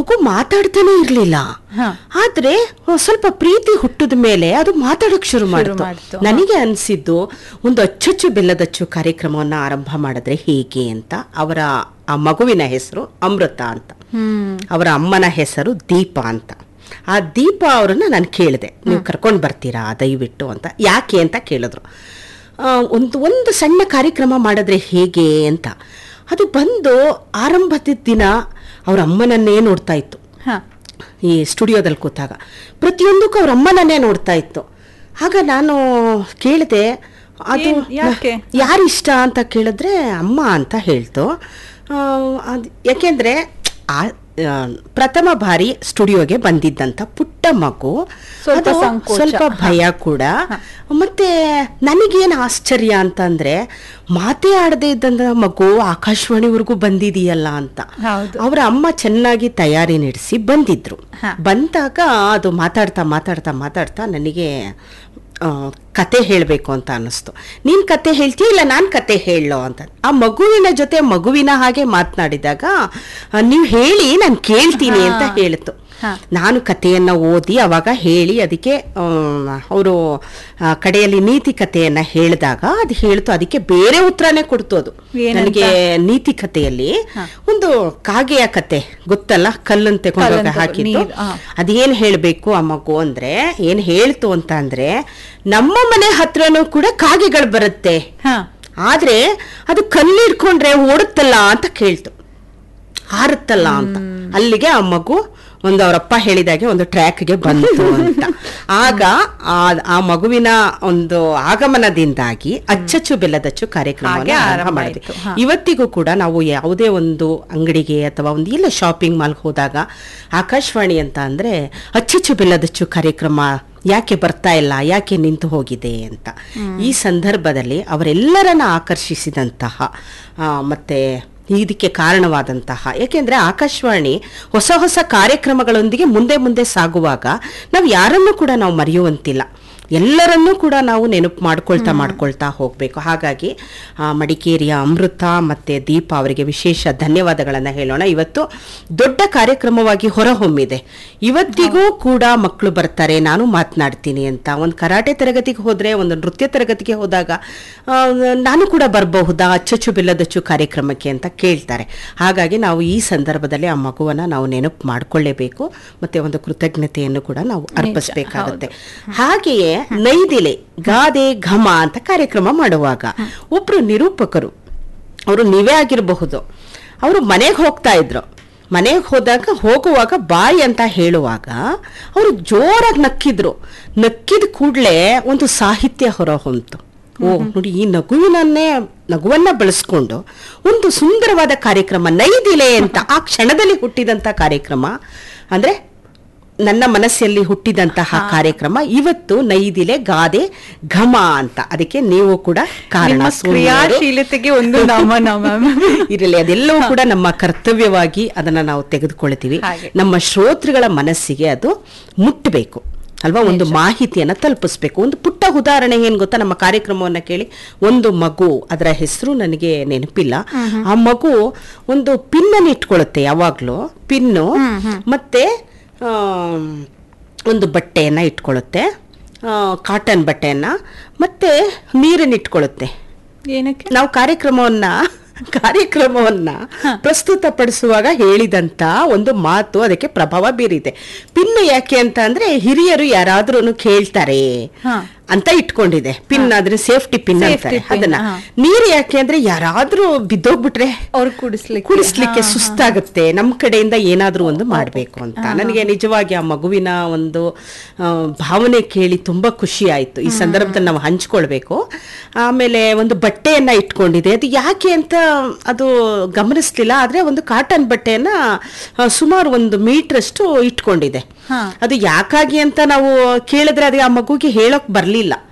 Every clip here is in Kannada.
ಮಗು ಮಾತಾಡ್ತಾನೆ ಇರ್ಲಿಲ್ಲ ಹಾ. ಆದ್ರೆ ಒಂದ್ ಸ್ವಲ್ಪ ಪ್ರೀತಿ ಹುಟ್ಟಿದ ಮೇಲೆ ಅದು ಮಾತಾಡಕ್ ಶುರು ಮಾಡ್ತು, ಮಾಡಿತು ನನಗೆ ಅನ್ಸಿದ್ದು ಒಂದು ಅಚ್ಚಚ್ಚು ಬೆಲ್ಲದಚ್ಚು ಕಾರ್ಯಕ್ರಮವನ್ನ ಆರಂಭ ಮಾಡಿದ್ರೆ ಹೇಗೆ ಅಂತ ಅವರ ಆ ಮಗುವಿನ ಹೆಸರು ಅಮೃತ ಅಂತ ಹ್ಮ್ ಅವರ ಅಮ್ಮನ ಹೆಸರು ದೀಪ ಅಂತ ಆ ದೀಪ ಅವರನ್ನ ನಾನು ಕೇಳಿದೆ ನೀವು ಕರ್ಕೊಂಡು ಬರ್ತೀರಾ ದಯವಿಟ್ಟು ಅಂತ ಯಾಕೆ ಅಂತ ಕೇಳಿದ್ರು ಆ, ಒಂದು ಒಂದು ಸಣ್ಣ ಕಾರ್ಯಕ್ರಮ ಮಾಡಿದ್ರೆ ಹೇಗೆ ಅಂತ ಅದು ಬಂದು ಆರಂಭದ ದಿನ ಅವ್ರ ಅಮ್ಮನನ್ನೇ ನೋಡ್ತಾ ಇತ್ತು ಹಾ ಈ ಸ್ಟುಡಿಯೋದಲ್ಲಿ ಕೂತಾಗ ಪ್ರತಿಯೊಂದಕ್ಕೂ ಅವ್ರ ಅಮ್ಮನನ್ನೇ ನೋಡ್ತಾ ಇತ್ತು ಆಗ ನಾನು ಕೇಳಿದೆ ಅದು ಏನ್- ಯಾಕೆ? ಯಾರು ಇಷ್ಟ ಅಂತ ಕೇಳಿದ್ರೆ ಅಮ್ಮ ಅಂತ ಹೇಳ್ತು ಆ, ಅದ್ ಯಾಕೆಂದ್ರೆ ಆ ಆ, ಪ್ರಥಮ ಬಾರಿ ಸ್ಟುಡಿಯೋಗೆ ಬಂದಿದ್ದಂತ ಪುಟ್ಟ ಮಗು ಸ್ವಲ್ಪ ಅದು ಸಂಕೋಚ. ಸ್ವಲ್ಪ ಭಯ ಕೂಡ ಮತ್ತೆ ನನಗೇನು ಆಶ್ಚರ್ಯ ಅಂತಂದ್ರೆ ಮಾತೇ ಆಡದೇ ಇದ್ದಂತ ಮಗು ಆಕಾಶವಾಣಿವರೆಗೂ ಬಂದಿದೆಯಲ್ಲ ಅಂತ ಹೌದು. ಅವರ ಅಮ್ಮ ಚೆನ್ನಾಗಿ ತಯಾರಿ ನಡೆಸಿ ಬಂದಿದ್ರು ಹಾ. ಬಂದಾಗ ಅದು ಮಾತಾಡ್ತಾ ಮಾತಾಡ್ತಾ ಮಾತಾಡ್ತಾ ನನಗೆ ಆ, ಕತೆ ಹೇಳಬೇಕು ಅಂತ ಅನ್ನಿಸ್ತು ನೀನ್ ಕತೆ ಹೇಳ್ತೀಯ ಇಲ್ಲ ನಾನು ಕತೆ ಹೇಳೋ ಅಂತ ಆ ಮಗುವಿನ ಜೊತೆ ಮಗುವಿನ ಹಾಗೆ ಮಾತನಾಡಿದಾಗ ನೀವು ಹೇಳಿ ನಾನು ಕೇಳ್ತೀನಿ ಅಂತ ಹಾ. ಹೇಳಿತು ಹಾ. ನಾನು ಕಥೆಯನ್ನ ಓದಿ ಅವಾಗ ಹೇಳಿ ಅದಕ್ಕೆ ಅವರು ಕಡೆಯಲ್ಲಿ ನೀತಿ ಕಥೆಯನ್ನ ಹೇಳಿದಾಗ ಅದು ಹೇಳ್ತು ಅದಕ್ಕೆ ಬೇರೆ ಉತ್ತರನೇ ಕೊಡ್ತು ಅದು ಏನಂತ? ನನಗೆ ನೀತಿ ಕಥೆಯಲ್ಲಿ ಹಾ. ಒಂದು ಕಾಗೆಯ ಕತೆ ಗೊತ್ತಲ್ಲ ಕಲ್ಲನ್ನು ತಗೊಂಡೋಗ ಕಲ್ಲನ್ ತಗೊ- ಹಾಕಿತ್ತು ನೀರ್, ಆ. ಅದೇನ್ ಹೇಳ್ಬೇಕು ಆ ಮಗು ಅಂದ್ರೆ ಏನ್ ಹೇಳ್ತು ಅಂತ ಅಂದ್ರೆ ನಮ್ಮ ಮನೆ ಹತ್ರನೂ ಕೂಡ ಕಾಗೆಗಳು ಬರುತ್ತೆ ಹಾ ಆದ್ರೆ ಅದು ಕಲ್ಲಿಡ್ಕೊಂಡ್ರೆ ಓಡುತ್ತಲ್ಲ ಅಂತ ಕೇಳ್ತು ಹಾರುತ್ತಲ್ಲ ಅಂತ ಅಲ್ಲಿಗೆ ಆ ಮಗು ಒಂದು ಅವರಪ್ಪ ಹೇಳಿದಾಗೆ ಒಂದು ಟ್ರ್ಯಾಕ್ಗೆ ಬಂತು ಅಂತ ಆಗ ಆ ಆ ಮಗುವಿನ ಒಂದು ಆಗಮನದಿಂದಾಗಿ ಅಚ್ಚಚ್ಚು ಬೆಲ್ಲದಚ್ಚು ಕಾರ್ಯಕ್ರಮವನ್ನು ಹಾಗೆ ಆರಂಭ ಆರಂಭ ಮಾಡಿದ್ವಿ ಆಯ್ತು. ಹಾ. ಇವತ್ತಿಗೂ ಕೂಡ ನಾವು ಯಾವುದೇ ಒಂದು ಅಂಗಡಿಗೆ ಅಥವಾ ಒಂದು ಎಲ್ಲ ಶಾಪಿಂಗ್ ಮಾಲ್ಗೆ ಹೋದಾಗ ಆಕಾಶವಾಣಿ ಅಂತ ಅಂದ್ರೆ ಅಚ್ಚಚ್ಚು ಬೆಲ್ಲದಚ್ಚು ಕಾರ್ಯಕ್ರಮ ಯಾಕೆ ಬರ್ತಾ ಇಲ್ಲ ಯಾಕೆ ನಿಂತು ಹೋಗಿದೆ ಅಂತ ಈ ಸಂದರ್ಭದಲ್ಲಿ ಅವರೆಲ್ಲರನ್ನ ಆಕರ್ಷಿಸಿದಂತಹ ಆ, ಮತ್ತೆ ಇದಕ್ಕೆ ಕಾರಣವಾದಂತಹ ಯಾಕೆಂದ್ರೆ ಆಕಾಶವಾಣಿ ಹೊಸ ಹೊಸ ಕಾರ್ಯಕ್ರಮಗಳೊಂದಿಗೆ ಮುಂದೆ ಮುಂದೆ ಸಾಗುವಾಗ ನಾವು ಯಾರನ್ನೂ ಕೂಡ ನಾವು ಮರೆಯುವಂತಿಲ್ಲ ಎಲ್ಲರನ್ನೂ ಕೂಡ ನಾವು ನೆನಪು ಮಾಡ್ಕೊಳ್ತಾ ಮಾಡ್ಕೊಳ್ತಾ ಹೋಗಬೇಕು ಹಾಗಾಗಿ ಆ, ಮಡಿಕೇರಿಯ ಅಮೃತ ಮತ್ತೆ ದೀಪ ಅವರಿಗೆ ವಿಶೇಷ ಧನ್ಯವಾದಗಳನ್ನು ಹೇಳೋಣ ಇವತ್ತು ದೊಡ್ಡ ಕಾರ್ಯಕ್ರಮವಾಗಿ ಹೊರಹೊಮ್ಮಿದೆ ಇವತ್ತಿಗೂ ಕೂಡ ಮಕ್ಕಳು ಬರ್ತಾರೆ ನಾನು ಮಾತನಾಡ್ತೀನಿ ಅಂತ ಒಂದು ಕರಾಟೆ ತರಗತಿಗೆ ಹೋದ್ರೆ ಒಂದು ನೃತ್ಯ ತರಗತಿಗೆ ಹೋದಾಗ ಆ, ನಾನು ಕೂಡ ಬರಬಹುದಾ ಅಚ್ಚಚ್ಚು ಬೆಲ್ಲದಚ್ಚು ಕಾರ್ಯಕ್ರಮಕ್ಕೆ ಅಂತ ಕೇಳ್ತಾರೆ ಹಾಗಾಗಿ ನಾವು ಈ ಸಂದರ್ಭದಲ್ಲಿ ಆ ಮಗುವನ್ನ ನಾವು ನೆನಪು ಮಾಡ್ಕೊಳ್ಳೇಬೇಕು ಮತ್ತೆ ಒಂದು ಕೃತಜ್ಞತೆಯನ್ನು ಕೂಡ ನಾವು ಅರ್ಪಿಸಬೇಕಾಗುತ್ತೆ ಹಾಗೆಯೇ ನೈದಿಲೆ ಗಾದೆ ಘಮ ಅಂತ ಕಾರ್ಯಕ್ರಮ ಮಾಡುವಾಗ ಒಬ್ರು ನಿರೂಪಕರು ಅವರು ನೀವೇ ಆಗಿರಬಹುದು ಅವರು ಮನೆಗೆ ಹೋಗ್ತಾ ಇದ್ರು ಮನೆಗೆ ಹೋದಾಗ ಹೋಗುವಾಗ ಬಾಯ್ ಅಂತ ಹೇಳುವಾಗ ಅವರು ಜೋರಾಗಿ ನಕ್ಕಿದ್ರು ನಕ್ಕಿದ ಕೂಡಲೇ ಒಂದು ಸಾಹಿತ್ಯ ಹೊರಹೊಮ್ತು ಓ ನೋಡಿ ಈ ನಗುವಿನನ್ನೇ ನಗುವನ್ನ ಬಳಸ್ಕೊಂಡು ಒಂದು ಸುಂದರವಾದ ಕಾರ್ಯಕ್ರಮ ನೈದಿಲೆ ಅಂತ ಆ ಕ್ಷಣದಲ್ಲಿ ಹುಟ್ಟಿದಂತ ಕಾರ್ಯಕ್ರಮ ಅಂದ್ರೆ ನನ್ನ ಮನಸ್ಸಲ್ಲಿ ಹುಟ್ಟಿದಂತಹ ಕಾರ್ಯಕ್ರಮ ಇವತ್ತು ನೈದಿಲೆ ಗಾದೆ ಘಮ ಅಂತ ಅದಕ್ಕೆ ನೀವು ಕೂಡ ಕಾರಣ ನಿಮ್ಮ ಸೋನಿಯರು. ಕ್ರಿಯಾಶೀಲತೆಗೆ ಒಂದು ನಮನ ಮ್ಯಾಮ್ ಇರಲಿ ಅದೆಲ್ಲವೂ ಕೂಡ ನಮ್ಮ ಕರ್ತವ್ಯವಾಗಿ ಅದನ್ನ ನಾವು ತೆಗೆದುಕೊಳ್ತೀವಿ ಹಾಗೆ. ನಮ್ಮ ಶ್ರೋತೃಗಳ ಮನಸ್ಸಿಗೆ ಅದು ಮುಟ್ಟಬೇಕು ಅಲ್ವಾ ಒಂದು ಮಾಹಿತಿಯನ್ನ ತಲುಪಿಸ್ಬೇಕು ಒಂದು ಪುಟ್ಟ ಉದಾಹರಣೆ ಏನ್ ಗೊತ್ತಾ ನಮ್ಮ ಕಾರ್ಯಕ್ರಮವನ್ನ ಕೇಳಿ ಒಂದು ಮಗು ಅದರ ಹೆಸರು ನನಗೆ ನೆನಪಿಲ್ಲ ಆ ಮಗು ಒಂದು ಪಿನ್ನನ್ನು ಇಟ್ಕೊಳ್ಳುತ್ತೆ ಯಾವಾಗ್ಲೂ ಪಿನ್ನು ಮತ್ತೆ ಆಮ್, ಒಂದು ಬಟ್ಟೆಯನ್ನ ಇಟ್ಕೊಳ್ಳುತ್ತೆ ಆ, ಕಾಟನ್ ಬಟ್ಟೆಯನ್ನ ಮತ್ತೆ ನೀರನ್ನ ಇಟ್ಕೊಳ್ಳುತ್ತೆ ಏನಕ್ಕೆ ನಾವು ಕಾರ್ಯಕ್ರಮವನ್ನ ಕಾರ್ಯಕ್ರಮವನ್ನ ಪ್ರಸ್ತುತಪಡಿಸುವಾಗ ಹೇಳಿದಂತ ಒಂದು ಮಾತು ಅದಕ್ಕೆ ಪ್ರಭಾವ ಬೀರಿದೆ ಪಿನ್ ಯಾಕೆ ಅಂತ ಅಂದ್ರೆ ಹಿರಿಯರು ಯಾರಾದ್ರೂ ಕೇಳ್ತಾರೆ ಹಾ. ಅಂತ ಇಟ್ಕೊಂಡಿದೆ ಪಿನ್ ಆದ್ರೆ ಸೇಫ್ಟಿ ಪಿನ್ Safety ಅಂತಾರೆ pin, ಅದನ್ನ ಹಾ. ನೀರು ಯಾಕೆ ಅಂದ್ರೆ ಯಾರಾದ್ರೂ ಬಿದ್ದೋಗ್ಬಿಟ್ರೆ ಅವ್ರು ಕುಡಿಸ್ಲಿಕ್ಕೆ ಕುಡಿಸ್ಲಿಕ್ಕೆ ಹಾ, ಹಾ. ಸುಸ್ತಾಗುತ್ತೆ ನಮ್ಮ ಕಡೆಯಿಂದ ಏನಾದ್ರೂ ಒಂದು ಮಾಡಬೇಕು ಅಂತ ನನಗೆ ನಿಜವಾಗಿ ಆ ಮಗುವಿನ ಒಂದು ಆ, ಭಾವನೆ ಕೇಳಿ ತುಂಬಾ ಖುಷಿ ಆಯ್ತು ಈ ಸಂದರ್ಭದಲ್ಲಿ ನಾವು ಹಂಚ್ಕೊಳ್ಬೇಕು ಆಮೇಲೆ ಒಂದು ಬಟ್ಟೆಯನ್ನ ಇಟ್ಕೊಂಡಿದೆ ಅದು ಯಾಕೆ ಅಂತ ಅದು ಗಮನಿಸ್ಲಿಲ್ಲ ಆದ್ರೆ ಒಂದು ಕಾಟನ್ ಬಟ್ಟೆಯನ್ನ ಆ, ಸುಮಾರು ಒಂದು ಮೀಟರ್ ಅಷ್ಟು ಇಟ್ಕೊಂಡಿದೆ ಹಾ. ಅದು ಯಾಕಾಗಿ ಅಂತ ನಾವು ಕೇಳಿದ್ರೆ ಅದು ಆ ಮಗುಗೆ ಹೇಳೋಕ್ ಬರ್ಲಿಲ್ಲ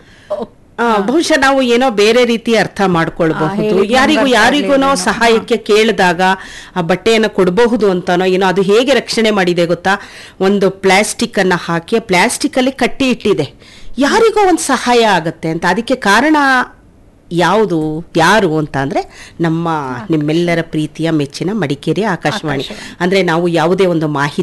ಆ, ಬಹುಶಃ ನಾವು ಏನೋ ಬೇರೆ ರೀತಿ ಅರ್ಥ ಆ, ಮಾಡ್ಕೊಳ್ಬಹುದು ಹೇಳಿದ್ ಯಾರಿಗೂ ನಂಗೆ ಯಾರಿಗೂ ಬರ್ಲಿಲ್ಲ. ಸಹಾಯಕ್ಕೆ ಕೇಳಿದಾಗ ಆ ಬಟ್ಟೆಯನ್ನು ಕೊಡಬಹುದು ಅಂತಾನೋ ಏನೋ ಅದು ಹೇಗೆ ರಕ್ಷಣೆ ಮಾಡಿದೆ ಗೊತ್ತಾ ಒಂದು ಪ್ಲಾಸ್ಟಿಕ್ ಅನ್ನ ಹಾಕಿ ಪ್ಲಾಸ್ಟಿಕ್ ಅಲ್ಲಿ ಕಟ್ಟಿ ಇಟ್ಟಿದೆ ಯಾರಿಗೋ ಒಂದು ಸಹಾಯ ಆಗತ್ತೆ ಅಂತ ಅದಕ್ಕೆ ಕಾರಣ ಯಾವುದು ಯಾರು ಅಂತ ಅಂದ್ರೆ ನಮ್ಮ ನಿಮ್ಮೆಲ್ಲರ ಪ್ರೀತಿಯ ಮೆಚ್ಚಿನ ಮಡಿಕೇರಿ ಆಕಾಶವಾಣಿ ಅಂದ್ರೆ ನಾವು ಯಾವುದೇ ಒಂದು ಮಾಹಿತಿ